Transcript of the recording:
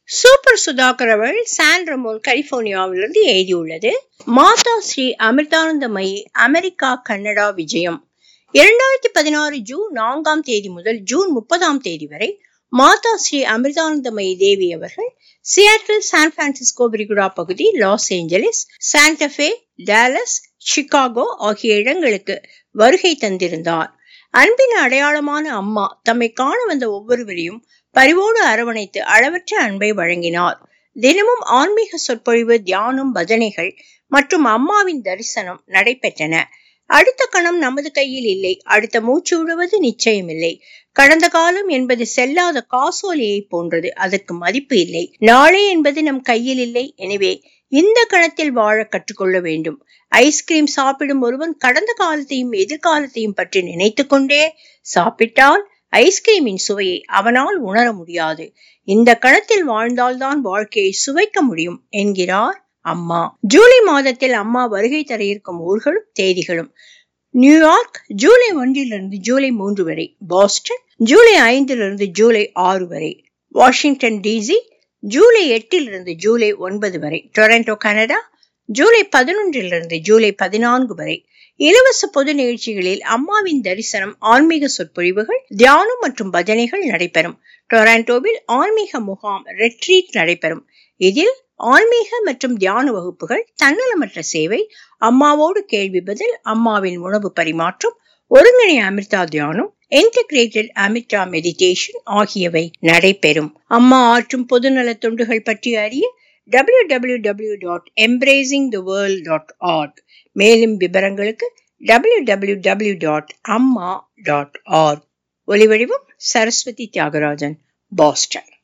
super Sudhakar அவர்கள் San Ramon கலிபோர்னியாவிலிருந்து எழுதியுள்ளது மாதா ஸ்ரீ அமிர்தானந்தமயி அமெரிக்கா கனடா விஜயம் இரண்டாயிரத்தி பதினாறு ஜூன் நான்காம் தேதி முதல் ஜூன் முப்பதாம் தேதி வரை மாதா ஸ்ரீ அமிர்தானந்தமயி தேவி அவர்கள் சியாட்டில் சான் பிரான்சிஸ்கோ விரிகுடா பகுதி Los Angeles Santa Fe Dallas Chicago ஆகிய இடங்களுக்கு வருகை தந்திருந்தார் அன்பின் அடையாளமான அம்மா தம்மை காண வந்த ஒவ்வொருவரையும் பரிவோடு அரவணைத்து அளவற்ற அன்பை வழங்கினார் தினமும் ஆன்மீக சொற்பொழிவு தியானம் பஜனைகள் மற்றும் அம்மாவின் தரிசனம் நடைபெற்றன அடுத்த கணம் நமது கையில் இல்லை அடுத்த மூச்சு விடுவது நிச்சயமில்லை கடந்த காலம் என்பது செல்லாத காசோலையை போன்றது அதற்கு மதிப்பு இல்லை நாளை என்பது நம் கையில் இல்லை எனவே இந்த கணத்தில் வாழ கற்றுக்கொள்ள வேண்டும் ஐஸ்கிரீம் சாப்பிடும் ஒருவன் கடந்த காலத்தையும் எதிர்காலத்தையும் பற்றி நினைத்து கொண்டே சாப்பிட்டால் ஐஸ்கிரீமின் சுவையை அவனால் உணர முடியாது இந்த கணத்தில் வாழ்ந்தால்தான் வாழ்க்கையை சுவைக்க முடியும் என்கிறார் அம்மா ஜூலை மாதத்தில் அம்மா வருகை தர இருக்கும் ஊர்களும் தேதிகளும் நியூயார்க் ஜூலை ஒன்றிலிருந்து ஜூலை மூன்று வரை பாஸ்டன் ஜூலை ஐந்திலிருந்து ஜூலை ஆறு வரை வாஷிங்டன் டிசி ஜூலை எட்டிலிருந்து ஜூலை ஒன்பது வரை டொரண்டோ கனடா ஜூலை பதினொன்றிலிருந்து ஜூலை பதினான்கு வரை இலவச பொது நிகழ்ச்சிகளில் அம்மாவின் தரிசனம் ஆன்மீக சொற்பொழிவுகள் தியானம் மற்றும் பஜனைகள் நடைபெறும் டொராண்டோவில் ஆன்மீக முகாம் ரெட்ரீட் நடைபெறும் இதில் ஆன்மீக மற்றும் தியான வகுப்புகள் தன்னலமற்ற சேவை அம்மாவோடு கேள்வி பதில் அம்மாவின் உணவு பரிமாற்றம் ஒருங்கிணை அமிர்தா தியானம் இன்டகிரேட்டட் அமிர்தா மெடிடேஷன் ஆகியவை நடைபெறும் அம்மா ஆற்றும் பொதுநல தொண்டுகள் பற்றி அறிய W W W dot embracing the world dot org மேலும் விவரங்களுக்கு W W W dot Amma dot org ஒலிவடிவம் சரஸ்வதி தியாகராஜன் பாஸ்டன்